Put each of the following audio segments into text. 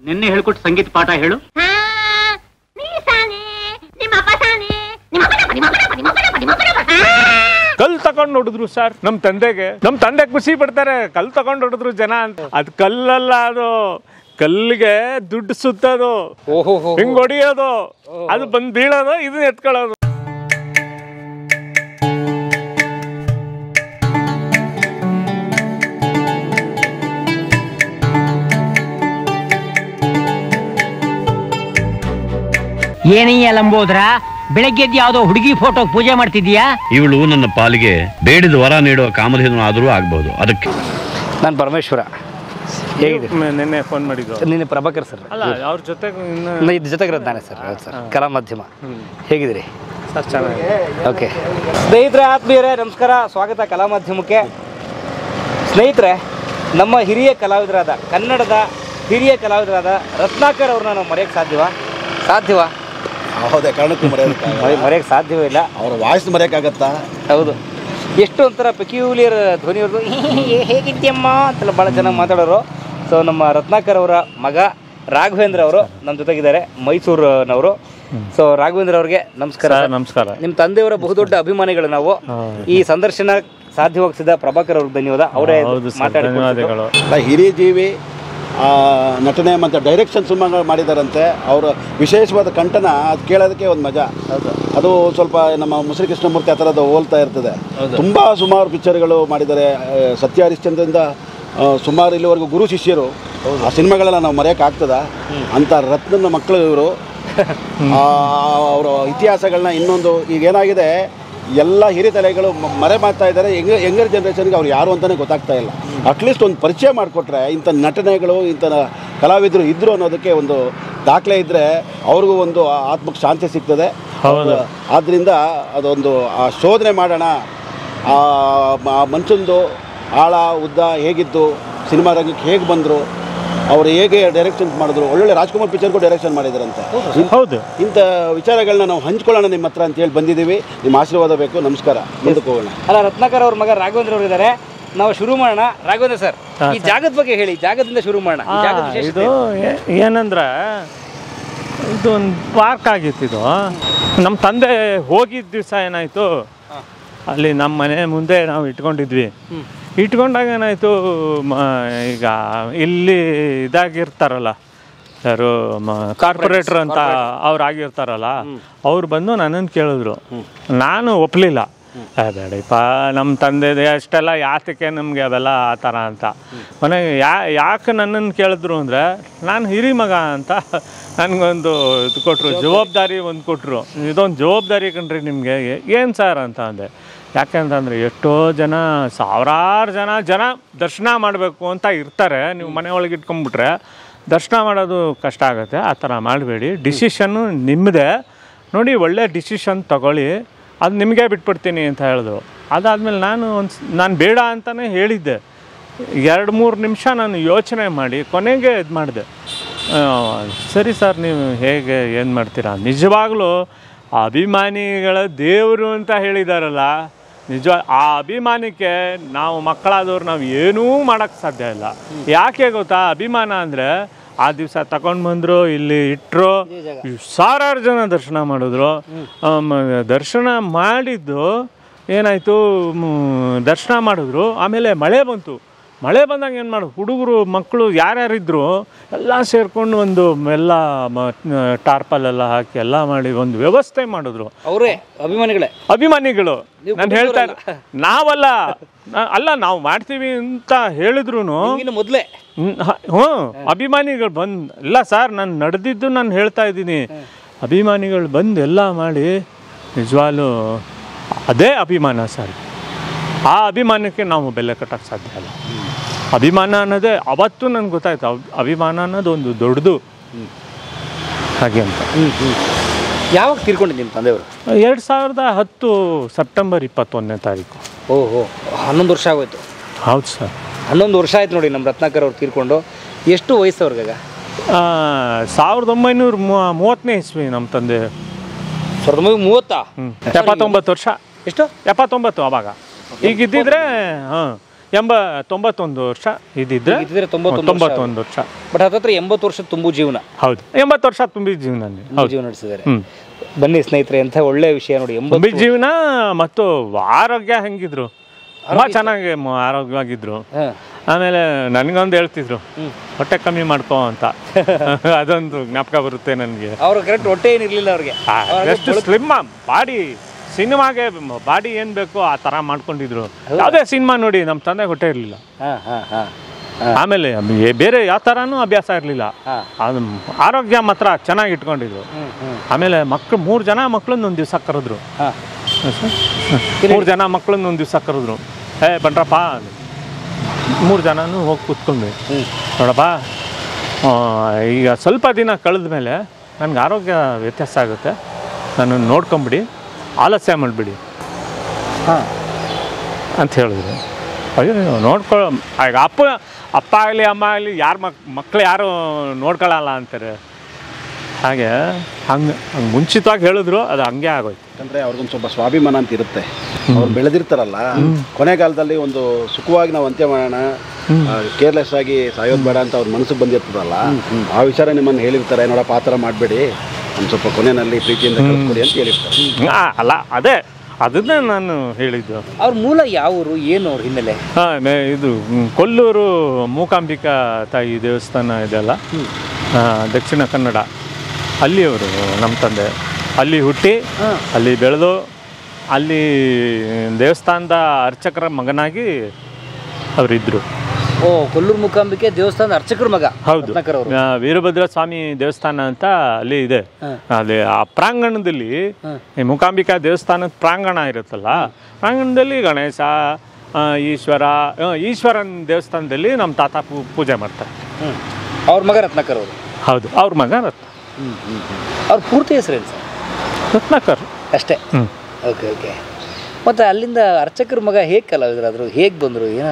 ನಿನ್ನೆ ಹೇಳ್ಕೊಟ್ಟು ಸಂಗೀತ ಪಾಠ ಹೇಳು ಹಾ, ನೀ ಸಾನೆ, ನಿಮ್ಮ ಅಪ್ಪ ಸಾನೆ, ನಿಮ್ಮ ಅಪ್ಪನಪ್ಪ, ನಿಮ್ಮ ಅಪ್ಪನಪ್ಪ, ನಿಮ್ಮ ಅಪ್ಪನಪ್ಪ, ನಿಮ್ಮ ಅಪ್ಪನಪ್ಪ. ಹಾ. ಕಲ್ ತಗೊಂಡ್ ಹೊಡೆದ್ರು ಸರ್ ನಮ್ ತಂದೆಗೆ ನಮ್ ತಂದೆ ಖುಷಿ ಪಡ್ತಾರೆ ಕಲ್ ತಗೊಂಡ್ ಹೊಡೆದ್ರು ಜನ ಅಂತ ಅದ್ ಕಲ್ಲಲ್ಲ ಅದು ಕಲ್ಲಿಗೆ ದುಡ್ಡು ಸುತ್ತೋದು ಓಹೋ ಹೋ ಹಿಂಗ್ ಹೊಡಿಯೋದು ಅದು ಬಂದ್ ಬೀಳೋದು ಇದನ್ನ ಎತ್ಕೊಳ್ಳೋದು ಏನಯ್ಯ ಲಂಬೋದ್ರ ಬೆಳಗ್ಗೆದ್ದು ಯಾವ್ದೋ ಹುಡುಗಿ ಫೋಟೋ ಪೂಜೆ ಮಾಡ್ತಿದ್ಯಾ ಇವಳು ನನ್ನ ಪಾಲಿಗೆ ಬೇಡಿದ ವರ ನೀಡುವ ಕಾಮಧೇನು ಆದರೂ ಆಗಬಹುದು ಅದಕ್ಕೆ ನಾನು ಪರಮೇಶ್ವರ ಹೇಗಿದೆ ನಿನ್ನೆ ಫೋನ್ ಮಾಡಿದ್ದು ನಿನ್ನೆ ಪ್ರಭಾಕರ್ ಸರ್ ಅಲ್ಲ ಅವ್ರ ಜೊತೆಗೆ ಇನ್ನು ಇದ್ರ ಜೊತೆಗಿರೋದು ನಾನೇ ಸರ್ ಹೌದು ಸರ್ ಕಲಾ ಮಾಧ್ಯಮ ಹೇಗಿದ್ದೀರಿ ಸರ್ ಚೆನ್ನಾಗಿದೆ ಓಕೆ ಸ್ನೇಹಿತರೆ ಆತ್ಮೀಯರೇ ನಮಸ್ಕಾರ ಸ್ವಾಗತ ಕಲಾ ಮಾಧ್ಯಮಕ್ಕೆ ಸ್ನೇಹಿತರೆ ನಮ್ಮ ಹಿರಿಯ ಕಲಾವಿದರಾದ ಕನ್ನಡದ ಹಿರಿಯ ಕಲಾವಿದರಾದ ರತ್ನಾಕರ್ ಅವ್ರನ್ನ ನಾವು ಮರೆಯೋಕ್ಕೆ ಸಾಧ್ಯವಾ ಸಾಧ್ಯವಾ ಯಾವುದೇ ಕಾರಣಕ್ಕೂ ಮರೆಯೋದಕ್ಕಾಗಲ್ಲ ಮರೆ- ಮರೆಯೋಕ್ಕೆ ಸಾಧ್ಯವೇ ಇಲ್ಲ ಅವ್ರ ವಾಯ್ಸ್ ಮರೆಯೋಕ್ಕಾಗತ್ತಾ ಹೌದು ಎಷ್ಟು ಒಂಥರ ಪೆಕ್ಯೂಲಿಯರ್ ಧ್ವನಿಯವ್ರದ್ದು ಹೇಗಿದ್ಯಮ್ಮ ಅಂತೆಲ್ಲ ಭಾಳ ಚೆನ್ನಾಗಿ ಮಾತಾಡೋರು ಸೊ ನಮ್ಮ ರತ್ನಾಕರ್ ಅವರ ಮಗ ರಾಘವೇಂದ್ರ ಅವರು ನಮ್ಮ ಜೊತೆಗಿದ್ದಾರೆ ಮೈಸೂರಿನವರು ಸೊ ರಾಘವೇಂದ್ರ ಅವ್ರಿಗೆ ನಮಸ್ಕಾರ ಸರ್ ಸರ್. ನಮಸ್ಕಾರ ನಿಮ್ಮ ತಂದೆಯವರ ಬಹುದೊಡ್ಡ ಅಭಿಮಾನಿಗಳು ನಾವು ಈ ಸಂದರ್ಶನ ಸಾಧ್ಯವಾಗಿಸಿದ ಪ್ರಭಾಕರ್ ಅವ್ರಿಗೆ ಧನ್ಯವಾದ ಅವರೇ ಹೌದು ಸರ್ ಮಾತಾಡಿ ಧನ್ಯವಾದಗಳು ಅಲ್ಲ, ಹಿರಿಯ ಜೀವಿ ಆ, ನಟನೆ ಮತ್ತು ಡೈರೆಕ್ಷನ್ ಸುಮ್ಮನೆ ಮಾಡಿದಾರಂತೆ ಅವರ ವಿಶೇಷವಾದ ಕಂಠನ ಅದು ಕೇಳೋದಕ್ಕೆ ಒಂದು ಮಜಾ ಅದು ಸ್ವಲ್ಪ ನಮ್ಮ ಮುಸರಿ ಕೃಷ್ಣಮೂರ್ತಿ ಆ ಥರದ್ದು ಹೋಲ್ತಾ ಇರ್ತದೆ ತುಂಬ ಸುಮಾರು ಪಿಕ್ಚರ್ಗಳು ಮಾಡಿದ್ದಾರೆ ಆ, ಸತ್ಯ ಹರಿಶ್ಚಂದ್ರಿಂದ ಆ, ಸುಮಾರು ಇಲ್ಲಿವರೆಗೂ ಗುರು ಶಿಷ್ಯರು ಆ ಸಿನಿಮಾಗಳೆಲ್ಲ ನಾವು ಮರೆಯೋಕ್ಕಾಗ್ತದ ಅಂಥ ರತ್ನನ ಮಕ್ಕಳು ಇವರು ಅವರ ಇತಿಹಾಸಗಳನ್ನ ಇನ್ನೊಂದು ಈಗ ಏನಾಗಿದೆ ಎಲ್ಲ ಹಿರಿಯ ತಲೆಗಳು ಮ- ಮರೆ ಮಾಡ್ತಾ ಇದ್ದಾರೆ ಯಂಗ ಯಂಗರ್ ಜನ್ರೇಷನ್ಗೆ ಅವ್ರು ಯಾರು ಅಂತಲೇ ಗೊತ್ತಾಗ್ತಾ ಇಲ್ಲ ಅಟ್ಲೀಸ್ಟ್ ಒಂದು ಪರಿಚಯ ಮಾಡಿಕೊಟ್ರೆ ಇಂಥ ನಟನೆಗಳು ಇಂಥ ನ- ಕಲಾವಿದರು ಇದ್ದರು ಅನ್ನೋದಕ್ಕೆ ಒಂದು ದಾಖಲೆ ಇದ್ದರೆ ಅವ್ರಿಗೂ ಒಂದು ಆ- ಆತ್ಮಕ್ಕೆ ಶಾಂತಿ ಸಿಗ್ತದೆ ಹೌದು. ಆದ್ದರಿಂದ ಅದೊಂದು ಆ ಶೋಧನೆ ಮಾಡೋಣ ಆ ಮ- ಆ ಮನುಷ್ಯಂದು ಆಳ ಉದ್ದ ಹೇಗಿದ್ದು ಸಿನಿಮಾ ರಂಗಕ್ಕೆ ಹೇಗೆ ಬಂದರು ಅವರು ಹೇಗೆ ಡೈರೆಕ್ಷನ್ ಮಾಡಿದ್ರು ಒಳ್ಳೊಳ್ಳೆ ರಾಜ್ಕುಮಾರ್ ಪಿಕ್ಚರ್ಗೂ ಡೈರೆಕ್ಷನ್ ಮಾಡಿದಾರಂತೆ ಹೌದು ಇಂಥ ವಿಚಾರಗಳನ್ನ ನಾವು ಹಂಚ್ಕೊಳ್ಳೋಣ ನಿಮ್ಮ ಹತ್ರ ಅಂತ ಹೇಳಿ ಬಂದಿದ್ದೀವಿ ನಿಮ್ಮ ಆಶೀರ್ವಾದ ಬೇಕು ನಮಸ್ಕಾರ ಮುಂದಕ್ಕೆ ಹೋಗೋಣ ಅಲ್ಲ ರತ್ನಾಕರ್ ಅವ್ರ ಮಗ ರಾಘವೇಂದ್ರ ಅವರು ಇದ್ದಾರೆ ನಾವು ಶುರು ಮಾಡೋಣ ರಾಘವೇಂದ್ರ ಸರ್ ಈ ಜಾಗದ ಬಗ್ಗೆ ಹೇಳಿ ಜಾಗದಿಂದ ಶುರು ಮಾಡೋಣ ಈ ಜಾಗದ ಆ, ವಿಶೇಷತೆ ಇದು ಏ- ಏನಂದ್ರೆ ಇದು ಒಂದು ಪಾರ್ಕ್ ಆಗಿತ್ತು ಇದು ನಮ್ಮ ತಂದೆ ಹೋಗಿದ್ದ ದಿವಸ ಏನಾಯಿತು ಅಲ್ಲಿ ನಮ್ಮ ಮನೆ ಮುಂದೆ ನಾವು ಇಟ್ಕೊಂಡಿದ್ವಿ ಇಟ್ಕೊಂಡಾಗ ಏನಾಯಿತು ಈಗ ಇಲ್ಲಿ ಇದಾಗಿರ್ತಾರಲ್ಲ ಯಾರು ಕಾರ್ಪೊರೇಟರ್ ಅಂತ ಅವ್ರು ಆಗಿರ್ತಾರಲ್ಲ ಅವ್ರು ಬಂದು ನನ್ನನ್ನು ಕೇಳಿದ್ರು ನಾನು ಒಪ್ಪಲಿಲ್ಲ ಏ ಬೇಡಪ್ಪ ನಮ್ಮ ತಂದೆದೆ ಅಷ್ಟೆಲ್ಲ ಯಾತಕ್ಕೆ ನಮಗೆ ಅವೆಲ್ಲ ಆ ಥರ ಅಂತ ಕೊನೆಗೆ ಯಾ ಯಾಕೆ ನನ್ನನ್ನು ಕೇಳಿದ್ರು ಅಂದರೆ ನಾನು ಹಿರಿ ಮಗ ಅಂತ ನನಗೊಂದು ಇದು ಕೊಟ್ಟರು ಜವಾಬ್ದಾರಿ ಒಂದು ಕೊಟ್ಟರು ಇದೊಂದು ಜವಾಬ್ದಾರಿ ಕಣ್ರಿ ನಿಮಗೆ ಏನು ಸರ್ ಅಂತ ಅಂದೆ ಯಾಕೆಂತಂದರೆ ಎಷ್ಟೋ ಜನ ಸಾವಿರಾರು ಜನ ಜನ ದರ್ಶನ ಮಾಡಬೇಕು ಅಂತ ಇರ್ತಾರೆ ನೀವು ಮನೆ ಒಳಗೆ ಇಟ್ಕೊಂಡ್ಬಿಟ್ರೆ ದರ್ಶನ ಮಾಡೋದು ಕಷ್ಟ ಆಗುತ್ತೆ ಆ ಥರ ಮಾಡಬೇಡಿ ಡಿಸಿಷನ್ನು ನಿಮ್ಮದೇ ನೋಡಿ ಒಳ್ಳೆ ಡಿಸಿಷನ್ ತಗೊಳ್ಳಿ ಅದು ನಿಮಗೆ ಬಿಟ್ಬಿಡ್ತೀನಿ ಅಂತ ಹೇಳಿದ್ರು ಅದಾದಮೇಲೆ ನಾನು ಒಂದು ನಾನು ಬೇಡ ಅಂತಲೇ ಹೇಳಿದ್ದೆ ಎರಡು ಮೂರು ನಿಮಿಷ ನಾನು ಯೋಚನೆ ಮಾಡಿ ಕೊನೆಗೆ ಇದು ಮಾಡಿದೆ ಸರಿ ಸರ್ ನೀವು ಹೇಗೆ ಏನು ಮಾಡ್ತೀರಾ ನಿಜವಾಗ್ಲೂ ಅಭಿಮಾನಿಗಳ ದೇವರು ಅಂತ ಹೇಳಿದಾರಲ್ಲ ನಿಜ ಆ ಅಭಿಮಾನಕ್ಕೆ ನಾವು ಮಕ್ಕಳಾದವ್ರು ನಾವು ಏನೂ ಮಾಡೋಕ್ಕೆ ಸಾಧ್ಯ ಇಲ್ಲ ಯಾಕೆ ಗೊತ್ತಾ ಅಭಿಮಾನ ಅಂದರೆ ಆ ದಿವಸ ತಗೊಂಡು ಬಂದರು ಇಲ್ಲಿ ಇಟ್ಟರು ಸಾವಿರಾರು ಜನ ದರ್ಶನ ಮಾಡಿದ್ರು ಆಮ್, ದರ್ಶನ ಮಾಡಿದ್ದು ಏನಾಯಿತು ದರ್ಶನ ಮಾಡಿದ್ರು ಆಮೇಲೆ ಮಳೆ ಬಂತು ಮಳೆ ಬಂದಾಗ ಏನು ಮಾಡೋದು ಹುಡುಗರು ಮಕ್ಕಳು ಯಾರ್ಯಾರಿದ್ರು ಎಲ್ಲ ಸೇರಿಕೊಂಡು ಒಂದು ಎಲ್ಲ ಟಾರ್ಪಲ್ ಎಲ್ಲ ಹಾಕಿ ಎಲ್ಲ ಮಾಡಿ ಒಂದು ವ್ಯವಸ್ಥೆ ಮಾಡಿದ್ರು ಅವರೇ ಅಭಿಮಾನಿಗಳೇ ಅಭಿಮಾನಿಗಳು ನಾನು ಹೇಳ್ತಾ ಇರೋ- ನಾವಲ್ಲ ನಾ- ಅಲ್ಲ ನಾವು ಮಾಡ್ತೀವಿ ಅಂತ ಹೇಳಿದ್ರು ಇನ್ನು ಮೊದಲೇ ಹ್ಞೂ ಅಭಿಮಾನಿಗಳು ಬಂದು ಇಲ್ಲ ಸರ್ ನಾನು ನಡೆದಿದ್ದು ನಾನು ಹೇಳ್ತಾ ಇದ್ದೀನಿ ಅಭಿಮಾನಿಗಳು ಬಂದು ಎಲ್ಲ ಮಾಡಿ ನಿಜವಾಗ್ಲೂ ಅದೇ ಅಭಿಮಾನ ಸರ್ ಆ ಅಭಿಮಾನಕ್ಕೆ ನಾವು ಬೆಲೆ ಕಟ್ಟಕ್ಕೆ ಸಾಧ್ಯ ಇಲ್ಲ ಅಭಿಮಾನ ಅನ್ನೋದೇ ಅವತ್ತು ನನಗೆ ಗೊತ್ತಾಯ್ತು ಅಭ್- ಅಭಿಮಾನ ಅನ್ನೋದು ಒಂದು ದೊಡ್ಡದು ಹಾಗೆ ಅಂತ ಯಾವಾಗ ತೀರ್ಕೊಂಡಿದ್ದು ನಿಮ್ಮ ತಂದೆಯವರು ಎರಡು ಸಾವಿರದ ಹತ್ತು ಸೆಪ್ಟೆಂಬರ್ ಇಪ್ಪತ್ತೊಂದನೇ ತಾರೀಕು ಓಹೋ ಹನ್ನೊಂದು ವರ್ಷ ಆಗೋಯ್ತು ಹೌದು ಸರ್ ಹನ್ನೊಂದು ವರ್ಷ ಆಯ್ತು ನೋಡಿ ನಮ್ಮ ರತ್ನಾಕರ್ ಅವ್ರು ತೀರ್ಕೊಂಡು ಎಷ್ಟು ವಯಸ್ಸು ಅವ್ರಿಗಾಗ ಆ, ಸಾವಿರದ ಒಂಬೈನೂರ ಮೂವ- ಮೂವತ್ತನೇ ಇಸ್ವಿ ನಮ್ಮ ತಂದೆ ಸಾವಿರದ ಒಂಬೈನೂರ ಮೂವತ್ತಾ ಎಪ್ಪತ್ತೊಂಬತ್ತು ವರ್ಷ ಎಷ್ಟು ಎಪ್ಪತ್ತೊಂಬತ್ತು ಅವಾಗ ಈಗ ಇದ್ದಿದ್ರೆ ಹಾಂ ಎಂಬ ತೊಂಬತ್ತೊಂದು ವರ್ಷ ಇದ್ದಿದ್ರೆ ಇದ್ದಿದ್ರೆ ತೊಂಬತ್ತೊಂದು ವರ್ಷ ತೊಂಬತ್ತೊಂದು ವರ್ಷ ಬಟ್ ಹತ್ತತ್ರ ಎಂಬತ್ತು ವರ್ಷ ತುಂಬು ಜೀವನ ಹೌದು ಎಂಬತ್ತು ವರ್ಷ ತುಂಬಿ ಜೀವನಲ್ಲಿ ತುಂಬು ಹೌದು ಜೀವನ ನಡೆಸಿದ್ದಾರೆ ಹ್ಮ್ ಬನ್ನಿ ಸ್ನೇಹಿತರೆ ಎಂಥ ಒಳ್ಳೆ ವಿಷಯ ನೋಡಿ ತುಂಬಿ ಎಂಬತ್ತು ಜೀವನ ಮತ್ತು ಆರೋಗ್ಯ ಹೆಂಗಿದ್ರು ತುಂಬಾ ಚೆನ್ನಾಗಿ ಮ- ಆರೋಗ್ಯವಾಗಿದ್ರು ಹಾ. ಆಮೇಲೆ ನನಗೊಂದು ಹೇಳ್ತಿದ್ರು ಹೊಟ್ಟೆ ಕಮ್ಮಿ ಮಾಡ್ಕೋ ಅಂತ ಅದೊಂದು ಜ್ಞಾಪಕ ಬರುತ್ತೆ ನನಗೆ ಅವ್ರ ಕರೆಕ್ಟ್ ಹೊಟ್ಟೆ ಏನಿರ್ಲಿಲ್ಲ ಅವ್ರಿಗೆ ಎಷ್ಟು ಸ್ಲಿಮ್ ಬಾಡಿ ಸಿನಿಮಾಗೆ ಬಾಡಿ ಏನ್ ಬೇಕೋ ಆ ತರ ಮಾಡ್ಕೊಂಡಿದ್ರು ಯಾವುದೇ ಸಿನಿಮಾ ನೋಡಿ ನಮ್ಮ ತಂದೆ ಹೊಟ್ಟೆ ಇರಲಿಲ್ಲ ಹಾ ಹಾ ಹಾ ಆಮೇಲೆ ಬೇ- ಬೇರೆ ಯಾವ ಥರನೂ ಅಭ್ಯಾಸ ಇರಲಿಲ್ಲ ಹಾ. ಅದು ಆರೋಗ್ಯ ಮಾತ್ರ ಚೆನ್ನಾಗಿ ಇಟ್ಕೊಂಡಿದ್ರು ಹ್ಮ್ ಹ್ಮ್ ಆಮೇಲೆ ಮಕ್ಳು ಮೂರು ಜನ ಮಕ್ಳನ್ನ ಒಂದು ದಿವಸ ಕರೆದ್ರು ಹಾ ಮೂರು ಜನ ಮಕ್ಳನ್ನ ಒಂದು ದಿವಸ ಕರೆದ್ರು ಏ ಬನ್ರಪ್ಪ ಮೂರು ಜನನೂ ಹೋಗಿ ಕೂತ್ಕೊಂಡ್ವಿ ನೋಡಪ್ಪ ಆ, ಈಗ ಸ್ವಲ್ಪ ದಿನ ಕಳೆದ ಮೇಲೆ ನನಗೆ ಆರೋಗ್ಯ ವ್ಯತ್ಯಾಸ ಆಗುತ್ತೆ ನನ್ನನ್ನು ನೋಡ್ಕೊಂಬಿಡಿ ಆಲಸ್ಯ ಮಾಡಿಬಿಡಿ ಹಾ ಅಂತ ಹೇಳಿದ್ರು ಅಯ್ಯೋ ನೋಡ್ಕೊಳ್ಳೋ ಈಗ ಅಪ್ಪ ಅಪ್ಪ ಆಗಲಿ ಅಮ್ಮ ಆಗಲಿ ಯಾರು ಮಕ್ ಮಕ್ಳು ಯಾರು ನೋಡ್ಕೊಳ್ಳಲ್ಲ ಅಂತಾರೆ ಹಾಗೆ ಹಂಗೆ ಹಂಗೆ ಮುಂಚಿತವಾಗಿ ಹೇಳಿದ್ರು ಅದು ಹಂಗೆ ಆಗೋಯ್ತು ಯಾಕಂದ್ರೆ ಅವ್ರಿಗೊಂದು ಸ್ವಲ್ಪ ಸ್ವಾಭಿಮಾನ ಅಂತ ಇರುತ್ತೆ ಅವ್ರು ಬೆಳೆದಿರ್ತಾರಲ್ಲ ಕೊನೆಗಾಲದಲ್ಲಿ ಒಂದು ಸುಖವಾಗಿ ನಾವು ಅಂತ್ಯ ಮಾಡೋಣ ಕೇರ್ಲೆಸ್ ಆಗಿ ಸಾಯೋದು ಬೇಡ ಅಂತ ಅವ್ರ ಮನಸ್ಸಿಗೆ ಬಂದಿರ್ತದಲ್ಲ ಆ ವಿಚಾರ ನಿಮ್ಮನ್ನು ಹೇಳಿರ್ತಾರೆ ನೋಡಪ್ಪ ಆ ಥರ ಮಾಡಬೇಡಿ ಒಂದು ಸ್ವಲ್ಪ ಕೊನೆಯಲ್ಲಿ ಪ್ರೀತಿಯಿಂದ ಕಳ್ಸ್ಕೊಡಿ ಅಂತ ಹೇಳಿರ್ತಾರೆ ಆ, ಅಲ್ಲ ಅದೇ ಅದನ್ನೇ ನಾನು ಹೇಳಿದ್ದು ಅವ್ರ ಮೂಲ ಯಾವ ಊರು ಏನು ಅವ್ರ ಹಿನ್ನೆಲೆ ಹಾಂ ಮೇ- ಇದು ಮ್, ಕೊಲ್ಲೂರು ಮೂಕಾಂಬಿಕಾ ತಾಯಿ ದೇವಸ್ಥಾನ ಇದೆಯಲ್ಲ ಆ, ದಕ್ಷಿಣ ಕನ್ನಡ ಅಲ್ಲಿಯವರು ನಮ್ಮ ತಂದೆ ಅಲ್ಲಿ ಹುಟ್ಟಿ ಅಲ್ಲಿ ಬೆಳೆದು ಅಲ್ಲಿ ದೇವಸ್ಥಾನದ ಅರ್ಚಕರ ಮಗನಾಗಿ ಅವರಿದ್ದರು ಓ ಕೊಲ್ಲೂರು ಮುಖಾಂಬಿಕೆ ದೇವಸ್ಥಾನದ ಅರ್ಚಕರ ಮಗ ಹೌದು ರತ್ನಾಕರ್ ಅವರು ಆ, ವೀರಭದ್ರ ಸ್ವಾಮಿ ದೇವಸ್ಥಾನ ಅಂತ ಅಲ್ಲಿ ಇದೆ ಅಲ್ಲಿ ಆ ಪ್ರಾಂಗಣದಲ್ಲಿ ಈ ಮೂಕಾಂಬಿಕಾ ದೇವಸ್ಥಾನದ ಪ್ರಾಂಗಣ ಇರುತ್ತಲ್ಲ ಪ್ರಾಂಗಣದಲ್ಲಿ ಗಣೇಶ ಆ, ಈಶ್ವರ ಆ, ಈಶ್ವರನ ದೇವಸ್ಥಾನದಲ್ಲಿ ನಮ್ಮ ತಾತ ಪೂ- ಪೂಜೆ ಮಾಡ್ತಾರೆ ಹ್ಮ್ ಅವ್ರ ಮಗ ರತ್ನಾಕರ್ ಅವರು ಹೌದು ಅವ್ರ ಮಗ ರತ್ನ ಅವ್ರ ಪೂರ್ತಿ ಹೆಸರೇನು ಸರ್ ರತ್ನಾಕರ್ ಅಷ್ಟೇ ಹ್ಞೂ ಓಕೆ ಓಕೆ ಮತ್ತು ಅಲ್ಲಿಂದ ಅರ್ಚಕರ ಮಗ ಹೇಗೆ ಕಲಾವಿದರಾದ್ರು ಹೇಗೆ ಬಂದರು ಏನ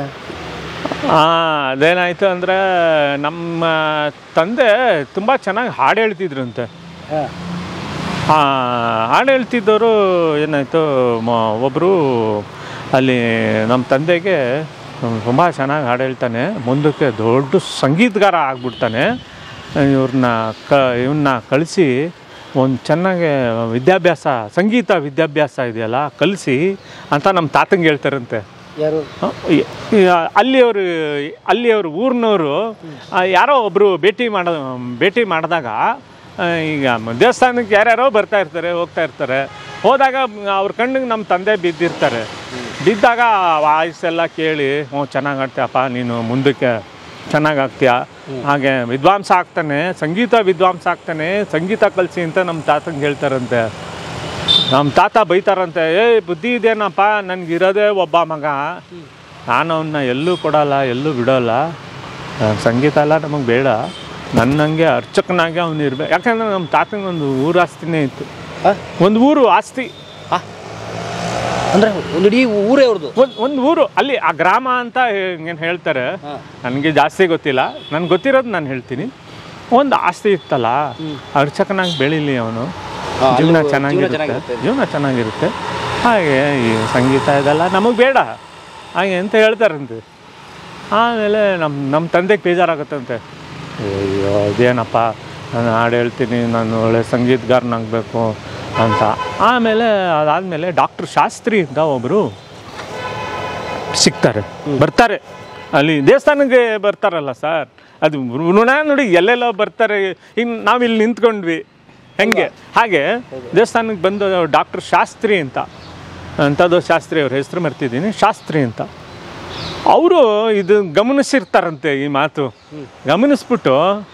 ಅದೇನಾಯಿತು ಅಂದರೆ ನಮ್ಮ ತಂದೆ ತುಂಬ ಚೆನ್ನಾಗಿ ಹಾಡು ಹೇಳ್ತಿದ್ರಂತೆ ಹಾಂ ಆ, ಹಾಡು ಹೇಳ್ತಿದ್ದವರು ಏನಾಯಿತು ಒಬ್ಬರು ಅಲ್ಲಿ ನಮ್ಮ ತಂದೆಗೆ ತುಂಬ ಚೆನ್ನಾಗಿ ಹಾಡು ಹೇಳ್ತಾನೆ ಮುಂದಕ್ಕೆ ದೊಡ್ಡ ಸಂಗೀತಗಾರ ಆಗ್ಬಿಡ್ತಾನೆ ಇವ್ರನ್ನ ಕ ಇವನ್ನ ಕಳಿಸಿ ಒಂದು ಚೆನ್ನಾಗಿ ವಿದ್ಯಾಭ್ಯಾಸ ಸಂಗೀತ ವಿದ್ಯಾಭ್ಯಾಸ ಇದೆಯಲ್ಲ ಕಲಿಸಿ ಅಂತ ನಮ್ಮ ತಾತಂಗೆ ಹೇಳ್ತಾರಂತೆ ಯಾರು ಈ- ಈ ಅಲ್ಲಿಯವರು ಅಲ್ಲಿಯವರು ಊರಿನವರು ಯಾರೋ ಒಬ್ಬರು ಭೇಟಿ ಮಾಡ ಭೇಟಿ ಮಾಡಿದಾಗ ಆ, ಈಗ ಮ- ದೇವಸ್ಥಾನಕ್ಕೆ ಯಾರ್ಯಾರೋ ಬರ್ತಾ ಇರ್ತಾರೆ ಹೋಗ್ತಾ ಇರ್ತಾರೆ ಹೋದಾಗ ಅವ್ರ ಕಣ್ಣಿಗೆ ನಮ್ಮ ತಂದೆ ಬಿದ್ದಿರ್ತಾರೆ ಬಿದ್ದಾಗ ವಾಯ್ಸ್ ಎಲ್ಲ ಕೇಳಿ ಹ್ಞೂ ಚೆನ್ನಾಗಿ ಆಡ್ತೀಯಪ್ಪ ನೀನು ಮುಂದಕ್ಕೆ ಚೆನ್ನಾಗಿ ಆಗ್ತೀಯ ಹಾಗೆ ವಿದ್ವಾಂಸ ಆಗ್ತಾನೆ ಸಂಗೀತ ವಿದ್ವಾಂಸ ಆಗ್ತಾನೆ ಸಂಗೀತ ಕಲಿಸಿ ಅಂತ ನಮ್ಮ ತಾತಂಗೆ ಹೇಳ್ತಾರಂತೆ ನಮ್ಮ ತಾತ ಬೈತಾರಂತೆ ಏ ಬುದ್ಧಿ ಇದೇನಪ್ಪ ನನಗಿರೋದೇ ಒಬ್ಬ ಮಗ ನಾನು ಅವನ್ನ ಎಲ್ಲೂ ಕೊಡಲ್ಲ ಎಲ್ಲೂ ಬಿಡೋಲ್ಲ ಆ, ಸಂಗೀತ ಎಲ್ಲ ನಮಗೆ ಬೇಡ ನನ್ನಂಗೆ ಅರ್ಚಕನಾಗಿ ಅವನು ಇರ್ಬೇಕು ಯಾಕಂದ್ರೆ ನಮ್ಮ ತಾತನಿಗೆ ಒಂದು ಊರು ಆಸ್ತಿನೇ ಇತ್ತು ಒಂದು ಊರು ಆಸ್ತಿ ಅಂದರೆ ಒಂದು ಇಡೀ ಊರೇ ಅವ್ರದ್ದು ಒಂದು ಒಂದು ಊರು ಅಲ್ಲಿ ಆ ಗ್ರಾಮ ಅಂತ ಏನು ಹೇಳ್ತಾರೆ ನನಗೆ ಜಾಸ್ತಿ ಗೊತ್ತಿಲ್ಲ ನನ್ಗೆ ಗೊತ್ತಿರೋದು ನಾನು ಹೇಳ್ತೀನಿ ಒಂದು ಆಸ್ತಿ ಇತ್ತಲ್ಲ ಅರ್ಚಕನಾಗಿ ಬೆಳೀಲಿ ಅವನು ಜೀವನ ಚೆನ್ನಾಗಿರುತ್ತೆ ಚೆನ್ನಾಗಿರುತ್ತೆ. ಜೀವನ ಚೆನ್ನಾಗಿರುತ್ತೆ ಹಾಗೆ ಈ ಸಂಗೀತ ಇದೆಲ್ಲ ನಮಗೆ ಬೇಡ ಹಾಗೆ ಅಂತ ಹೇಳ್ತಾರಂತೆ ಆಮೇಲೆ ನಮ್ಮ ನಮ್ಮ ತಂದೆಗೆ ಬೇಜಾರಾಗುತ್ತಂತೆ ಅಯ್ಯೋ ಇದೇನಪ್ಪ ನಾನು ಹಾಡು ಹೇಳ್ತೀನಿ ನಾನು ಒಳ್ಳೆ ಸಂಗೀತಗಾರನಾಗಬೇಕು ಅಂತ ಆಮೇಲೆ ಅದಾದಮೇಲೆ ಡಾಕ್ಟರ್ ಶಾಸ್ತ್ರಿ ಅಂತ ಒಬ್ಬರು ಸಿಗ್ತಾರೆ ಬರ್ತಾರೆ ಅಲ್ಲಿ ದೇವಸ್ಥಾನಕ್ಕೆ ಬರ್ತಾರಲ್ಲ ಸರ್ ಅದು ಋಣ ನೋಡಿ ಎಲ್ಲೆಲ್ಲ ಬರ್ತಾರೆ ಇನ್ನು ನಾವಿಲ್ಲಿ ನಿಂತ್ಕೊಂಡ್ವಿ ಹೆಂಗೆ ಹಾಗೆ ದೇವಸ್ಥಾನಕ್ಕೆ ಬಂದು ಡಾಕ್ಟರ್ ಶಾಸ್ತ್ರಿ ಅಂತ ಅಂಥದ್ದು ಶಾಸ್ತ್ರಿ ಅವ್ರ ಹೆಸರು ಮರ್ತಿದ್ದೀನಿ ಶಾಸ್ತ್ರಿ ಅಂತ ಅವರು ಇದು ಗಮನಿಸಿರ್ತಾರಂತೆ ಈ ಮಾತು ಗಮನಿಸ್ಬಿಟ್ಟು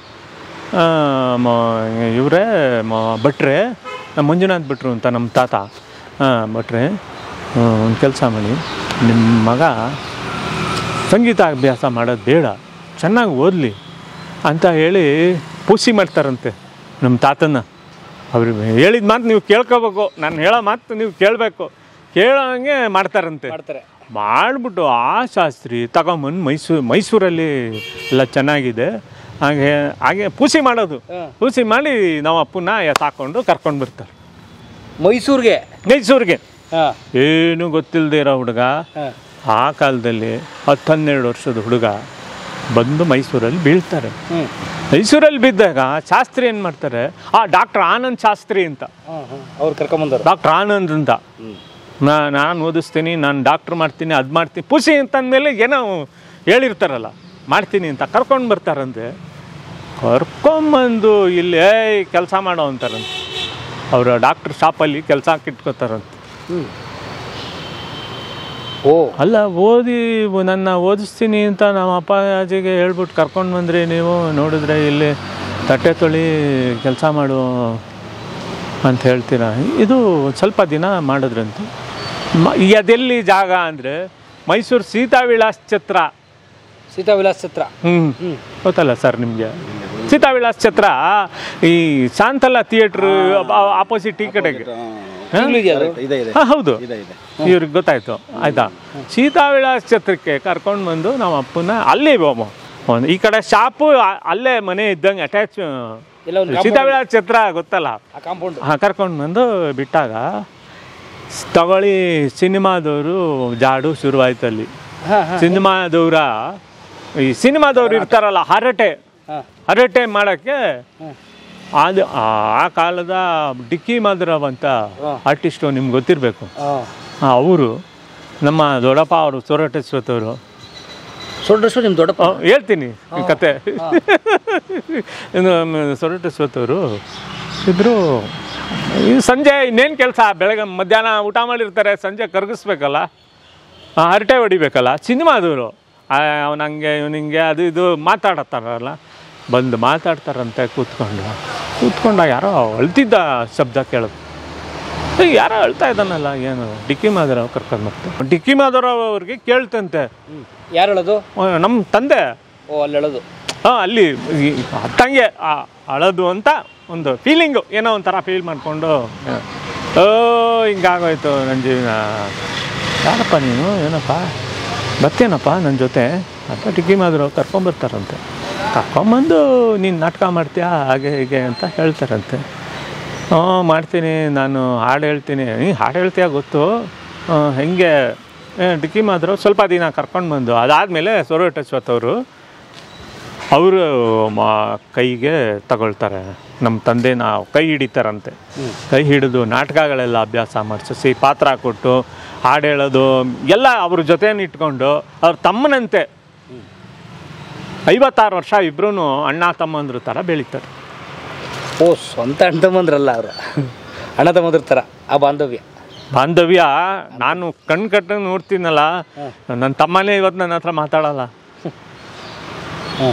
ಇವರೇ ಭಟ್ರೆ ಮಂಜುನಾಥ್ ಭಟ್ರು ಅಂತ ನಮ್ಮ ತಾತ ಹಾಂ ಭಟ್ರೆ ಒಂದು ಕೆಲಸ ಮಾಡಿ ನಿಮ್ಮ ಮಗ ಸಂಗೀತ ಅಭ್ಯಾಸ ಮಾಡೋದು ಬೇಡ ಚೆನ್ನಾಗಿ ಓದಲಿ ಅಂತ ಹೇಳಿ ಪೂಸಿ ಮಾಡ್ತಾರಂತೆ ನಮ್ಮ ತಾತನ ಅವ್ರು ಹೇಳಿದ ಮಾತು ನೀವು ಕೇಳ್ಕೋಬೇಕು ನಾನು ಹೇಳೋ ಮಾತು ನೀವು ಕೇಳಬೇಕು ಕೇಳೋಂಗೆ ಮಾಡ್ತಾರಂತೆ ಮಾಡ್ತಾರೆ ಮಾಡಿಬಿಟ್ಟು ಆ ಶಾಸ್ತ್ರಿ ತಗೊಂಬಂದು ಮೈಸೂರು ಮೈಸೂರಲ್ಲಿ ಎಲ್ಲ ಚೆನ್ನಾಗಿದೆ ಹಾಗೆ ಹಾಗೆ ಪೂಸಿ ಮಾಡೋದು ಪೂಸಿ ಮಾಡಿ ನಾವು ಅಪ್ಪನ ಎತ್ತಾಕೊಂಡು ಕರ್ಕೊಂಡು ಬರ್ತಾರೆ ಮೈಸೂರಿಗೆ ಮೈಸೂರಿಗೆ ಹಾಂ ಏನು ಗೊತ್ತಿಲ್ಲದೆ ಇರೋ ಹುಡುಗ ಹಾಂ ಆ ಕಾಲದಲ್ಲಿ ಹತ್ತು ಹನ್ನೆರಡು ವರ್ಷದ ಹುಡುಗ ಬಂದು ಮೈಸೂರಲ್ಲಿ ಬೀಳ್ತಾರೆ ಹ್ಞೂ ಮೈಸೂರಲ್ಲಿ ಬಿದ್ದಾಗ ಶಾಸ್ತ್ರಿ ಏನು ಮಾಡ್ತಾರೆ ಆ ಡಾಕ್ಟರ್ ಆನಂದ್ ಶಾಸ್ತ್ರಿ ಅಂತ ಹಾಂ ಹಾಂ ಅವ್ರು ಕರ್ಕೊಂಬಂದರು ಡಾಕ್ಟರ್ ಆನಂದ್ ಅಂತ ನಾ ನಾನು ಓದಿಸ್ತೀನಿ ನಾನು ಡಾಕ್ಟ್ರ್ ಮಾಡ್ತೀನಿ ಅದು ಮಾಡ್ತೀನಿ ಪುಸಿ ಅಂತಂದಮೇಲೆ ಏನೋ ಹೇಳಿರ್ತಾರಲ್ಲ ಮಾಡ್ತೀನಿ ಅಂತ ಕರ್ಕೊಂಡು ಬರ್ತಾರಂತೆ ಕರ್ಕೊಂಬಂದು ಇಲ್ಲಿ ಏಯ್ ಕೆಲಸ ಮಾಡೋ ಅಂತಾರಂತೆ ಅವರು ಡಾಕ್ಟ್ರ್ ಶಾಪಲ್ಲಿ ಕೆಲಸ ಇಟ್ಕೋತಾರಂತೆ ಓ ಅಲ್ಲ ಓದಿ ನನ್ನ ಓದಿಸ್ತೀನಿ ಅಂತ ನಮ್ಮ ಅಪ್ಪಾಜಿಗೆ ಹೇಳ್ಬಿಟ್ಟು ಕರ್ಕೊಂಡು ಬಂದ್ರಿ ನೀವು ನೋಡಿದ್ರೆ ಇಲ್ಲಿ ತಟ್ಟೆ ತೊಳಿ ಕೆಲಸ ಮಾಡು ಅಂತ ಹೇಳ್ತೀರಾ ಇದು ಸ್ವಲ್ಪ ದಿನ ಮಾಡಿದ್ರಂತೆ ಮ ಅದೆಲ್ಲಿ ಜಾಗ ಅಂದರೆ ಮೈಸೂರು ಸೀತಾ ವಿಳಾಸ್ ಛತ್ರ ಸೀತಾ ವಿಲಾಸ್ ಚಿತ್ರ ಹ್ಞೂ ಗೊತ್ತಲ್ಲ ಸರ್ ನಿಮಗೆ ಸೀತಾ ವಿಳಾಸ್ ಛತ್ರ ಈ ಶಾಂತಲಾ ಥಿಯೇಟ್ರ್ ಆಪೋಸಿಟ್ ಈ ಕಡೆಗೆ ಹ? ಈಗಲೂ ಇದೆಯಾ ಅದು ಇದೆ ಇದೆ ಹಾ, ಹೌದು ಇದೆ ಇದೆ ಇವ್ರಿಗೆ ಗೊತ್ತಾಯ್ತು ಆಯ್ತಾ ಸೀತಾವಿಳಾಸ್ ಛತ್ರಕ್ಕೆ ಕರ್ಕೊಂಡು ಬಂದು ನಮ್ಮ ಅಪ್ಪನ ಅಲ್ಲಿ ಒಬ್ಬ- ಒಂದು ಈ ಕಡೆ ಶಾಪು ಆ- ಅಲ್ಲೇ ಮನೆ ಇದ್ದಂಗೆ ಅಟ್ಯಾಚ್ ಎಲ್ಲ ಒಂದು ಸೀತಾವಿಳಾಸ್ ಛತ್ರ ಗೊತ್ತಲ್ಲ ಆ ಕಾಂಪೌಂಡ್ ಹಾಂ ಕರ್ಕೊಂಡು ಬಂದು ಬಿಟ್ಟಾಗ ಸ್- ತಗೊಳ್ಳಿ ಸಿನಿಮಾದವರು ಜಾಡು ಶುರುವಾಯ್ತು ಅಲ್ಲಿ ಹಾಂ ಹಾಂ ಸಿನಿಮಾದವ್ರ ಈ ಸಿನಿಮಾದವ್ರು ಇರ್ತಾರಲ್ಲ ಹರಟೆ ಹಾಂ ಹರಟೆ ಮಾಡೋಕ್ಕೆ ಅದು ಆ ಆ ಕಾಲದ ಡಿಕ್ಕಿ ಮಾಧುರವ್ ಅಂತ ಆರ್ಟಿಸ್ಟು ನಿಮ್ಗೆ ಗೊತ್ತಿರಬೇಕು ಹಾಂ ಅವರು ನಮ್ಮ ದೊಡ್ಡಪ್ಪ ಅವರು ಸೋರಟೇಶ್ವರವರು ಸೊಡ್ರಷ್ಟು ನಿಮ್ಮ ದೊಡ್ಡಪ್ಪ ಹೇಳ್ತೀನಿ ಈ ಕತೆ ಸೊರಟೇಶ್ವರವರು ಇದ್ರು ಈ ಸಂಜೆ ಇನ್ನೇನು ಕೆಲಸ ಬೆಳಗ್ಗೆ ಮಧ್ಯಾಹ್ನ ಊಟ ಮಾಡಿರ್ತಾರೆ ಸಂಜೆ ಕರಗಿಸ್ಬೇಕಲ್ಲ ಆ, ಹರಟೆ ಹೊಡಿಬೇಕಲ್ಲ ಸಿನಿಮಾದವರು ಅವ್ನು ಹಂಗೆ ಇವ್ನು ಹಿಂಗೆ ಅದು ಇದು ಮಾತಾಡತ್ತಾರಲ್ಲ ಬಂದು ಮಾತಾಡ್ತಾರಂತೆ ಕೂತ್ಕೊಂಡು ಕೂತ್ಕೊಂಡಾಗ ಯಾರೋ ಅಳ್ತಿದ್ದ ಶಬ್ದ ಕೇಳೋದು ಏ, ಯಾರೋ ಅಳ್ತಾ ಇದ್ದಾನಲ್ಲ ಏನು ಡಿಕ್ಕಿ ಮಾಧವರಾವ್ ಕರ್ಕೊಂಡು ಬರ್ತಾರೆ ಡಿಕ್ಕಿ ಮಾಧವರಾವ್ ಅವ್ರಿಗೆ ಕೇಳ್ತಂತೆ ಯಾರು ಹೇಳೋದು ನಮ್ಮ ತಂದೆ ಓ ಅಲ್ಲಿ ಹೇಳೋದು ಹಾಂ ಅಲ್ಲಿ ಈ ಹತ್ತಂಗೆ ಆ ಅಳೋದು ಅಂತ ಒಂದು ಫೀಲಿಂಗು ಏನೋ ಒಂಥರ ಫೀಲ್ ಮಾಡಿಕೊಂಡು ಓ ಹಿಂಗಾಗೋಯ್ತು ನನ್ನ ಜೀವನ ಯಾರಪ್ಪ ನೀನು ಏನಪ್ಪ ಬರ್ತೀನಪ್ಪ ನನ್ನ ಜೊತೆ ಅಂತ ಟಿಕ್ಕಿ ಮಾದ್ರು ಕರ್ಕೊಂಬರ್ತಾರಂತೆ ಕರ್ಕೊಂಬಂದು ನೀನು ನಾಟಕ ಮಾಡ್ತೀಯಾ ಹಾಗೆ ಹೀಗೆ ಅಂತ ಹೇಳ್ತಾರಂತೆ ಹ್ಞೂ ಮಾಡ್ತೀನಿ ನಾನು ಹಾಡು ಹೇಳ್ತೀನಿ ನೀ ಹಾಡು ಹೇಳ್ತೀಯಾ ಗೊತ್ತು ಆ, ಹೆಂಗೆ ಏ, ಡಿಕ್ಕಿ ಮಾದ್ರು ಸ್ವಲ್ಪ ದಿನ ಕರ್ಕೊಂಡು ಬಂದು ಅದಾದಮೇಲೆ ಸೊರಟೇಶ್ವತ್ ಅವರು ಅವರು ಕೈಗೆ ತಗೊಳ್ತಾರೆ ನಮ್ಮ ತಂದೆನ ಕೈ ಹಿಡಿತಾರಂತೆ ಕೈ ಹಿಡಿದು ನಾಟಕಗಳೆಲ್ಲ ಅಭ್ಯಾಸ ಮಾಡಿಸಿ ಪಾತ್ರ ಕೊಟ್ಟು ಹಾಡು ಹೇಳೋದು ಎಲ್ಲ ಅವ್ರ ಜೊತೆನ ಇಟ್ಕೊಂಡು ಅವ್ರ ತಮ್ಮನಂತೆ ಐವತ್ತಾರು ವರ್ಷ ಇಬ್ರು ಅಣ್ಣ ತಮ್ಮಂದ್ರ ಥರ ಬೆಳೀತಾರೆ ಓ ಸ್ವಂತ ಅಣ್ಣ ತಮ್ಮಂದ್ರಲ್ಲ ಅವರು ಅಣ್ಣ ತಮ್ಮಂದ್ರ ಥರ ಆ ಬಾಂಧವ್ಯ ಬಾಂಧವ್ಯ ನಾನು ಕಣ್ಣು ಕಟ್ಟು ನೋಡ್ತೀನಲ್ಲ ನನ್ನ ತಮ್ಮನೇ ಇವತ್ತು ನನ್ನ ಹತ್ರ ಮಾತಾಡಲ್ಲ ಹ್ಞೂ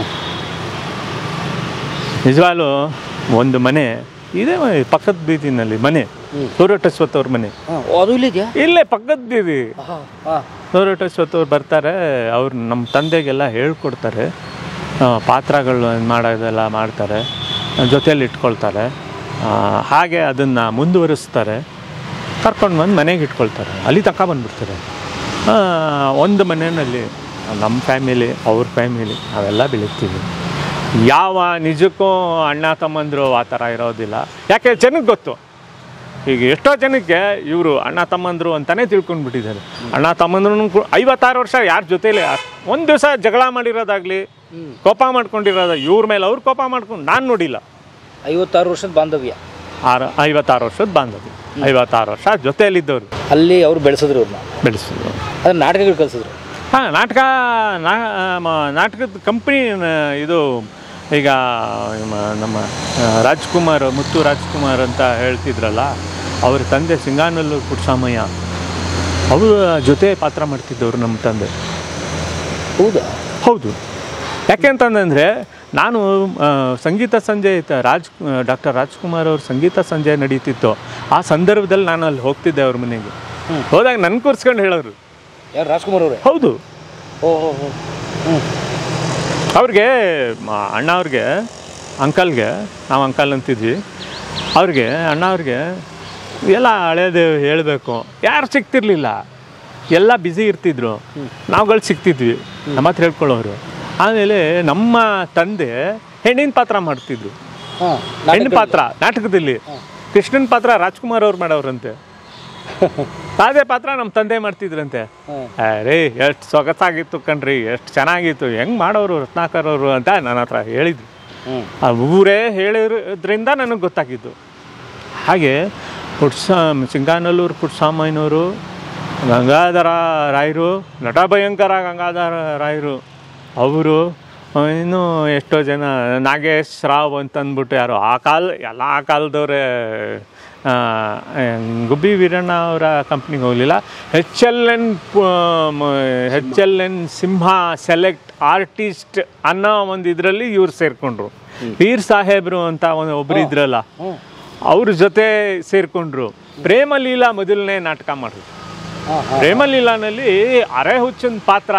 ನಿಜವಾಗ್ಲೂ ಒಂದು ಮನೆ ಇದೇ ಮ- ಪಕ್ಕದ ಬೀದಿನಲ್ಲಿ ಮನೆ ಸೂರ್ಯಟಸ್ವತ್ ಅವ್ರ ಮನೆ ಹಾಂ ಅದು ಇಲ್ಲಿದೆಯಾ ಇಲ್ಲೇ ಪಕ್ಕದ ಬೀದಿ ಹಾಂ ಹಾಂ ಸೂರ್ಯಟಸ್ವತ್ ಅವ್ರು ಬರ್ತಾರೆ ಅವ್ರು ನಮ್ಮ ತಂದೆಗೆಲ್ಲ ಹೇಳ್ಕೊಡ್ತಾರೆ ಆ, ಪಾತ್ರಗಳು ಮಾಡೋದೆಲ್ಲ ಮಾಡ್ತಾರೆ ಜೊತೆಯಲ್ಲಿ ಇಟ್ಕೊಳ್ತಾರೆ ಆ, ಹಾಗೆ ಅದನ್ನು ಮುಂದುವರಿಸ್ತಾರೆ ಕರ್ಕೊಂಡು ಬಂದು ಮನೆಗೆ ಇಟ್ಕೊಳ್ತಾರೆ ಅಲ್ಲಿ ತನಕ ಬಂದ್ಬಿಡ್ತಾರೆ ಆ, ಒಂದು ಮನೆಯಲ್ಲಿ ನಮ್ಮ ಫ್ಯಾಮಿಲಿ ಅವ್ರ ಫ್ಯಾಮಿಲಿ ನಾವೆಲ್ಲ ಬೆಳಿತೀವಿ ಯಾವ ನಿಜಕ್ಕೂ ಅಣ್ಣ ತಮ್ಮಂದರು ಆ ಥರ ಇರೋದಿಲ್ಲ ಯಾಕೆ ಜನಕ್ಕೆ ಗೊತ್ತು ಈಗ ಎಷ್ಟೋ ಜನಕ್ಕೆ ಇವರು ಅಣ್ಣ ತಮ್ಮಂದರು ಅಂತಲೇ ತಿಳ್ಕೊಂಡ್ಬಿಟ್ಟಿದ್ದಾರೆ ಅಣ್ಣ ತಮ್ಮಂದ್ರು ಐವತ್ತಾರು ವರ್ಷ ಯಾರ ಜೊತೆಲೇ ಒಂದು ದಿವಸ ಜಗಳ ಮಾಡಿರೋದಾಗಲಿ ಕೋಪ ಮಾಡ್ಕೊಂಡಿರೋದು ಇವ್ರ ಮೇಲೆ ಅವ್ರು ಕೋಪ ಮಾಡ್ಕೊಂಡು ನಾನು ನೋಡಿಲ್ಲ ಐವತ್ತಾರು ವರ್ಷದ ಬಾಂಧವ್ಯ ಆರು ಐವತ್ತಾರು ವರ್ಷದ ಬಾಂಧವ್ಯ ಐವತ್ತಾರು ವರ್ಷ ಜೊತೆಯಲ್ಲಿದ್ದವರು ಅಲ್ಲಿ ಅವ್ರು ಬೆಳೆಸಿದ್ರು ಇವ್ರನ್ನ ಬೆಳೆಸಿದ್ರು ಅದ್ರ ನಾಟಕಗಳು ಕಲಿಸಿದ್ರು ಹಾಂ ನಾಟಕ ನಾ ಮ- ನಾಟಕದ ಕಂಪ್ನಿ ಇದು ಈಗ ಮ- ನಮ್ಮ ಆ, ರಾಜ್ಕುಮಾರ್ ಮುತ್ತು ರಾಜ್ಕುಮಾರ್ ಅಂತ ಹೇಳ್ತಿದ್ರಲ್ಲ ಅವ್ರ ತಂದೆ ಸಿಂಗಾನಲ್ಲೂರು ಪುಟ್ಸಾಮಯ್ಯ ಅವರ ಜೊತೆ ಪಾತ್ರ ಮಾಡ್ತಿದ್ದವರು ನಮ್ಮ ತಂದೆ ಹೌದಾ ಹೌದು ಯಾಕೆಂತಂದರೆ ನಾನು ಆ, ಸಂಗೀತ ಸಂಜೆ ಇತ್ತು ರಾಜ್ ಡಾಕ್ಟರ್ ರಾಜ್ಕುಮಾರ್ ಅವ್ರ ಸಂಗೀತ ಸಂಜೆ ನಡೀತಿತ್ತು ಆ ಸಂದರ್ಭದಲ್ಲಿ ನಾನು ಅಲ್ಲಿ ಹೋಗ್ತಿದ್ದೆ ಅವ್ರ ಮನೆಗೆ ಹೋದಾಗ ನನ್ನ ಕೂರ್ಸ್ಕೊಂಡು ಹೇಳೋರು ಯಾರು ರಾಜ್ಕುಮಾರ್ ಅವರೇ ಹೌದು ಓ ಹೋ ಹೋ ಹ್ಞೂ ಅವ್ರಿಗೆ ಮ- ಅಣ್ಣ ಅವ್ರಿಗೆ ಅಂಕಲ್ಗೆ ನಾವು ಅಂಕಲ್ ಅಂತಿದ್ವಿ ಅವ್ರಿಗೆ ಅಣ್ಣ ಅವ್ರಿಗೆ ಎಲ್ಲ ಹಳೇದು ಹೇಳಬೇಕು ಯಾರು ಸಿಗ್ತಿರ್ಲಿಲ್ಲ ಎಲ್ಲ ಬ್ಯುಸಿ ಇರ್ತಿದ್ರು ನಾವುಗಳು ಸಿಗ್ತಿದ್ವಿ ನಮ್ಮ ಹತ್ರ ಹೇಳ್ಕೊಳ್ಳೋರು ಆಮೇಲೆ ನಮ್ಮ ತಂದೆ ಹೆಣ್ಣಿನ ಪಾತ್ರ ಮಾಡ್ತಿದ್ರು ಹಾಂ ಹೆಣ್ಣು ಪಾತ್ರ ನಾಟಕದಲ್ಲಿ ಕೃಷ್ಣನ ಪಾತ್ರ ರಾಜ್ಕುಮಾರ್ ಅವ್ರು ಮಾಡೋರಂತೆ ಅದೇ ಪಾತ್ರ ನಮ್ಮ ತಂದೆ ಮಾಡ್ತಿದ್ರಂತೆ ಅರೇ ಎಷ್ಟು ಸೊಗಸಾಗಿತ್ತು ಕಣ್ರಿ ಎಷ್ಟು ಚೆನ್ನಾಗಿತ್ತು ಹೆಂಗೆ ಮಾಡೋರು ರತ್ನಾಕರ್ ಅವರು ಅಂತ ನನ್ನ ಹತ್ರ ಹೇಳಿದ್ರು ಆ ಊರೇ ಹೇಳಿದ್ರಿಂದ ನನಗೆ ಗೊತ್ತಾಗಿದ್ದು ಹಾಗೆ ಪುಟ್ಸ ಸಿಂಗಾನಲ್ಲೂರು ಪುಟ್ಸಾಮಯ್ಯನವರು ಗಂಗಾಧರ ರಾಯರು ನಟ ಭಯಂಕರ ಗಂಗಾಧರ ರಾಯರು ಅವರು ಇನ್ನು ಎಷ್ಟೋ ಜನ ನಾಗೇಶ್ ರಾವ್ ಅಂತಂದ್ಬಿಟ್ಟು ಯಾರು ಆ ಕಾಲ ಎಲ್ಲ ಆ ಕಾಲದವ್ರೆ ಆ, ಗುಬ್ಬಿ ವೀರಣ್ಣ ಅವರ ಕಂಪ್ನಿಗೆ ಹೋಗಲಿಲ್ಲ H L N H L N Simha select artist ಅನ್ನೋ ಒಂದು ಇದರಲ್ಲಿ ಇವ್ರು ಸೇರಿಕೊಂಡ್ರು ಪೀರ್ ಸಾಹೇಬ್ರು ಅಂತ ಒಂದು ಒಬ್ರು ಇದ್ರಲ್ಲ ಅವ್ರ ಜೊತೆ ಸೇರಿಕೊಂಡ್ರು ಪ್ರೇಮಲೀಲಾ ಮೊದಲನೇ ನಾಟಕ ಮಾಡಿದ್ರು ಪ್ರೇಮಲೀಲಾನಲ್ಲಿ ಅರೆ ಹುಚ್ಚನ್ ಪಾತ್ರ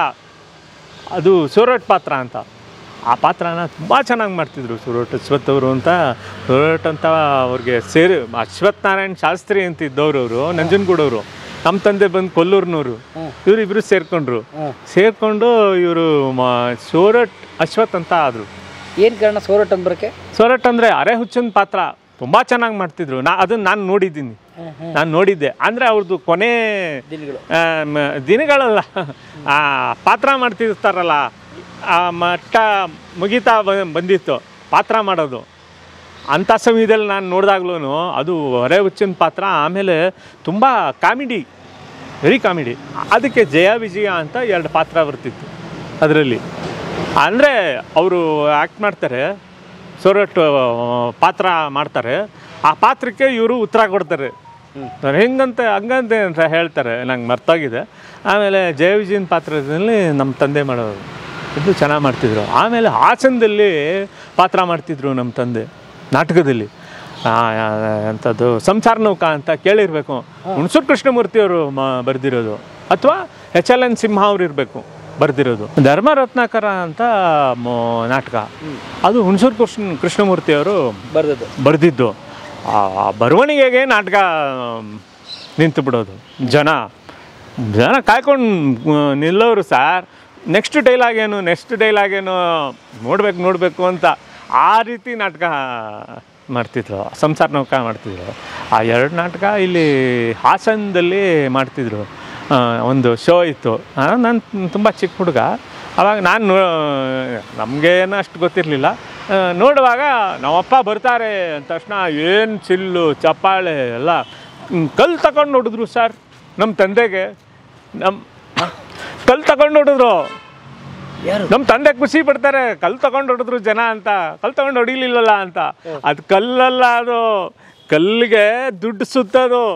ಅದು ಸೂರಟ್ ಪಾತ್ರ ಅಂತ ಆ ಪಾತ್ರನ ತುಂಬ ಚೆನ್ನಾಗಿ ಮಾಡ್ತಿದ್ರು ಸೂರಟ್ ಅಶ್ವಥ್ ಅವರು ಅಂತ ಸೂರಟ್ ಅಂತ ಅವ್ರಿಗೆ ಸೇರಿ ಅಶ್ವಥ್ ನಾರಾಯಣ್ ಶಾಸ್ತ್ರಿ ಅಂತ ಇದ್ದವ್ರು ಅವರು ನಂಜನಗೂಡವರು ನಮ್ಮ ತಂದೆ ಬಂದು ಕೊಲ್ಲೂರ್ನವರು ಇವರಿಬ್ಬರು ಸೇರ್ಕೊಂಡ್ರು ಸೇರ್ಕೊಂಡು ಇವರು ಸೂರಟ್ ಅಶ್ವಥ್ ಅಂತ ಆದರು ಏನು ಕಾರಣ ಸೋರಟ್ ಅಂತ ಬರೋಕ್ಕೆ ಸೋರಟ್ ಅಂದರೆ ಅರೆ ಹುಚ್ಚನ್ ಪಾತ್ರ ತುಂಬ ಚೆನ್ನಾಗಿ ಮಾಡ್ತಿದ್ರು ನಾ ಅದನ್ನ ನಾನು ನೋಡಿದ್ದೀನಿ ನಾನು ನೋಡಿದ್ದೆ ಅಂದರೆ ಅವ್ರದ್ದು ಕೊನೆ ಆ, ಮ- ದಿನಗಳಲ್ಲ ಆ ಪಾತ್ರ ಮಾಡ್ತಿರ್ತಾರಲ್ಲ ಆ ಮಟ್ಟ ಮುಗಿತಾ ಬ- ಬಂದಿತ್ತು ಪಾತ್ರ ಮಾಡೋದು ಅಂಥ ಸಮಯದಲ್ಲಿ ನಾನು ನೋಡಿದಾಗ್ಲೂ ಅದು ಹೊರೆ ಹುಚ್ಚಿನ ಪಾತ್ರ ಆಮೇಲೆ ತುಂಬ ಕಾಮಿಡಿ ವೆರಿ ಕಾಮಿಡಿ ಅದಕ್ಕೆ ಜಯ ವಿಜಯ ಅಂತ ಎರಡು ಪಾತ್ರ ಬರ್ತಿತ್ತು ಅದರಲ್ಲಿ ಅಂದರೆ ಅವರು ಆ್ಯಕ್ಟ್ ಮಾಡ್ತಾರೆ ಸೊರಟ್ ಪಾತ್ರ ಮಾಡ್ತಾರೆ ಆ ಪಾತ್ರಕ್ಕೆ ಇವರು ಉತ್ತರ ಕೊಡ್ತಾರೆ ಅವ್ರು ಹೆಂಗಂತ ಹಂಗಂತೆ ಅಂತ ಹೇಳ್ತಾರೆ ನಂಗೆ ಮರ್ತೋಗಿದೆ ಆಮೇಲೆ ಜಯ ವಿಜಯನ್ ಪಾತ್ರದಲ್ಲಿ ನಮ್ಮ ತಂದೆ ಮಾಡೋರು ಇದು ಚೆನ್ನಾಗಿ ಮಾಡ್ತಿದ್ರು ಆಮೇಲೆ ಹಾಸನದಲ್ಲಿ ಪಾತ್ರ ಮಾಡ್ತಿದ್ರು ನಮ್ಮ ತಂದೆ ನಾಟಕದಲ್ಲಿ ಅಂಥದ್ದು ಸಂಸಾರ ನೌಕಾ ಅಂತ ಕೇಳಿರಬೇಕು ಹುಣಸೂರು ಕೃಷ್ಣಮೂರ್ತಿಯವರು ಮ ಬರೆದಿರೋದು ಅಥವಾ ಎಚ್ ಎಲ್ ಎನ್ ಸಿಂಹ ಅವ್ರು ಇರಬೇಕು ಬರೆದಿರೋದು ಧರ್ಮ ರತ್ನಾಕರ ಅಂತ ಮೊ- ನಾಟಕ ಅದು ಹುಣಸೂರು ಕೃಷ್ಣ ಕೃಷ್ಣಮೂರ್ತಿಯವರು ಬರ್ದದ್ದು ಬರೆದಿದ್ದು ಆ ಆ ಬರವಣಿಗೆಗೆ ನಾಟಕ ನಿಂತು ಬಿಡೋದು ಜನ ಜನ ಕಾಯ್ಕೊಂಡು ನಿಲ್ಲೋರು ಸಾರ್ ನೆಕ್ಸ್ಟ್ ಡೈಲಾಗ್ ಏನು ನೆಕ್ಸ್ಟ್ ಡೈಲಾಗ್ ಏನು ನೋಡ್ಬೇಕು ನೋಡಬೇಕು ಅಂತ ಆ ರೀತಿ ನಾಟಕ ಮಾಡ್ತಿದ್ರು ಸಂಸಾರ ನೌಕ ಮಾಡ್ತಿದ್ರು ಆ ಎರಡು ನಾಟಕ ಇಲ್ಲಿ ಹಾಸನದಲ್ಲಿ ಮಾಡ್ತಿದ್ರು ಆ, ಒಂದು ಶೋ ಇತ್ತು ನಾನು ತುಂಬ ಚಿಕ್ಕ ಹುಡುಗ ಅವಾಗ ನಾನು ನೋ ನಮಗೆ ಏನೋ ಅಷ್ಟು ಗೊತ್ತಿರಲಿಲ್ಲ ನೋಡುವಾಗ ನಮ್ಮಪ್ಪ ಬರ್ತಾರೆ ಅಂದ ತಕ್ಷಣ ಏನು ಚಿಲ್ಲು ಚಪ್ಪಾಳೆ ಎಲ್ಲ ಹ್ಮ್, ಕಲ್ಲು ತಗೊಂಡು ನೋಡಿದ್ರು ಸರ್ ನಮ್ಮ ತಂದೆಗೆ ನಮ್ಮ ಕಲ್ಲು ತಗೊಂಡು ಹೊಡಿದ್ರು ನಮ್ಮ ತಂದೆ ಖುಷಿ ಪಡ್ತಾರೆ ಕಲ್ಲು ತಗೊಂಡು ಹೊಡೆದ್ರು ಜನ ಅಂತ ಕಲ್ಲು ತಗೊಂಡು ಹೊಡಿಲಿಲ್ಲಲ್ಲ ಅಂತ ಅದು ಕಲ್ಲಲ್ಲ ಅದು ಕಲ್ಲಿಗೆ ದುಡ್ಡು ಸುತ್ತೋದು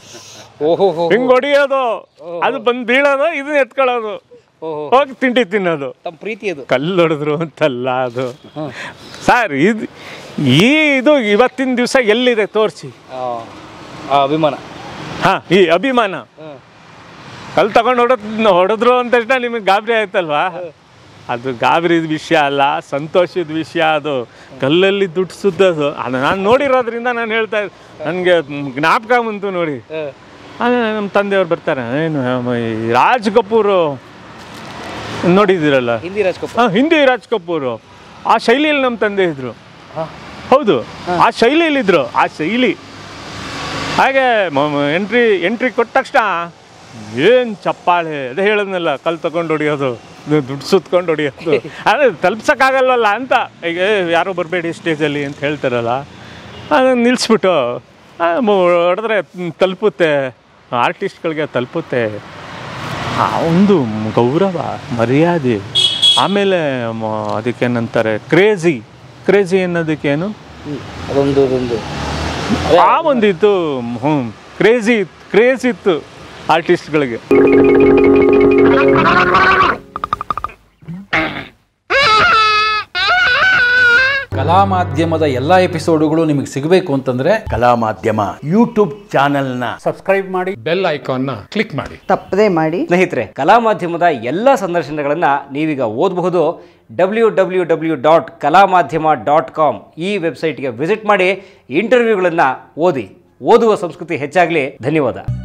ಓಹೋ ಹೋ ಹಿಂಗ್ ಹೊಡಿಯೋದು ಅದು ಬಂದು ಬೀಳೋದು ಇದನ್ನ ಎತ್ಕೊಳ್ಳೋದು ಹೋಗಿ ತಿಂಡಿ ತಿನ್ನೋದು ತಮ್ಮ ಪ್ರೀತಿ ಅದು ಕಲ್ಲು ಹೊಡೆದ್ರು ಅಂತಲ್ಲ ಅದು ಸರ್ ಇದು ಈ ಇದು ಇವತ್ತಿನ ದಿವಸ ಎಲ್ಲಿದೆ ತೋರಿಸಿ ಆ, ಆ ಅಭಿಮಾನ ಹಾ ಈ ಅಭಿಮಾನ ಕಲ್ಲು ತಗೊಂಡು ಹೊಡೆದ್ ಹೊಡೆದ್ರು ಅಂದ ತಕ್ಷಣ ನಿಮಗೆ ಗಾಬರಿ ಆಯ್ತಲ್ವಾ ಅದು ಗಾಬರಿದ ವಿಷಯ ಅಲ್ಲ ಸಂತೋಷದ ವಿಷಯ ಅದು ಕಲ್ಲಲ್ಲಿ ದುಡ್ಡು ಸುದ್ದೋದು ಅದು ನಾನು ನೋಡಿರೋದ್ರಿಂದ ನಾನು ಹೇಳ್ತಾ ನನಗೆ ಜ್ಞಾಪಕ ಬಂತು ನೋಡಿ ಆಮೇಲೆ ನಮ್ಮ ತಂದೆಯವ್ರು ಬರ್ತಾರೆ ಏನು ಈ ರಾಜ್ ಕಪೂರು ನೋಡಿದ್ದೀರಲ್ಲ ಹಿಂದಿ ರಾಜ್ಕುಮಾರ್ ಹಾಂ ಹಿಂದಿ ರಾಜ್ ಕಪೂರು ಆ ಶೈಲಿಯಲ್ಲಿ ನಮ್ಮ ತಂದೆ ಇದ್ರು ಹೌದು ಆ ಶೈಲಿಯಲ್ಲಿ ಇದ್ರು ಆ ಶೈಲಿ ಹಾಗೆ ಎಂಟ್ರಿ ಎಂಟ್ರಿ ಕೊಟ್ಟ ತಕ್ಷಣ ಏನು ಚಪ್ಪಾಳೆ ಅದೇ ಹೇಳದ್ನಲ್ಲ ಕಲ್ ತಗೊಂಡು ಹೊಡಿಯೋದು ದುಡ್ಡು ಸುತ್ಕೊಂಡು ಹೊಡಿಯೋದು ಅದೇ ತಲುಪ್ಸೋಕ್ಕಾಗಲ್ವಲ್ಲ ಅಂತ ಈಗ ಏ, ಯಾರೋ ಬರಬೇಡಿ ಸ್ಟೇಜಲ್ಲಿ ಅಂತ ಹೇಳ್ತಾರಲ್ಲ ಅದನ್ನು ನಿಲ್ಲಿಸ್ಬಿಟ್ಟು ಆ, ಮು- ಹೊಡೆದ್ರೆ ತಲುಪುತ್ತೆ ಆರ್ಟಿಸ್ಟ್ಗಳಿಗೆ ತಲುಪುತ್ತೆ ಆ ಒಂದು ಗೌರವ ಮರ್ಯಾದೆ ಆಮೇಲೆ ಮ- ಅದಕ್ಕೇನಂತಾರೆ ಕ್ರೇಜಿ ಕ್ರೇಜಿ ಅನ್ನೋದಕ್ಕೇನು ಅದೊಂದು ಅದೊಂದು ಆ ಒಂದು ಇತ್ತು ಹ್ಞೂ ಕ್ರೇಜಿ ಕ್ರೇಜ್ ಇತ್ತು ಆರ್ಟಿಸ್ಟ್ಗಳಿಗೆ ಕಲಾ ಮಾಧ್ಯಮದ ಎಲ್ಲ ಎಪಿಸೋಡುಗಳು ನಿಮಗೆ ಸಿಗಬೇಕು ಅಂತಂದ್ರೆ ಕಲಾ ಮಾಧ್ಯಮ ಯೂಟ್ಯೂಬ್ ಚಾನೆಲ್ನ ಬೆಲ್ ಐಕಾನ್ನ ಕ್ಲಿಕ್ ಮಾಡಿ ತಪ್ಪದೇ ಮಾಡಿ ಸ್ನೇಹಿತರೆ ಕಲಾ ಮಾಧ್ಯಮದ ಎಲ್ಲ ಸಂದರ್ಶನಗಳನ್ನು ನೀವೀಗ ಓದಬಹುದು ಡಬ್ಲ್ಯೂ ಡಬ್ಲ್ಯೂ ಡಬ್ಲ್ಯೂ ಡಾಟ್ ಕಲಾ ಮಾಧ್ಯಮ ಡಾಟ್ ಕಾಮ್ ಈ ವೆಬ್ಸೈಟ್ಗೆ ವಿಸಿಟ್ ಮಾಡಿ ಇಂಟರ್ವ್ಯೂಗಳನ್ನು ಓದಿ ಓದುವ ಸಂಸ್ಕೃತಿ ಹೆಚ್ಚಾಗಲಿ ಧನ್ಯವಾದ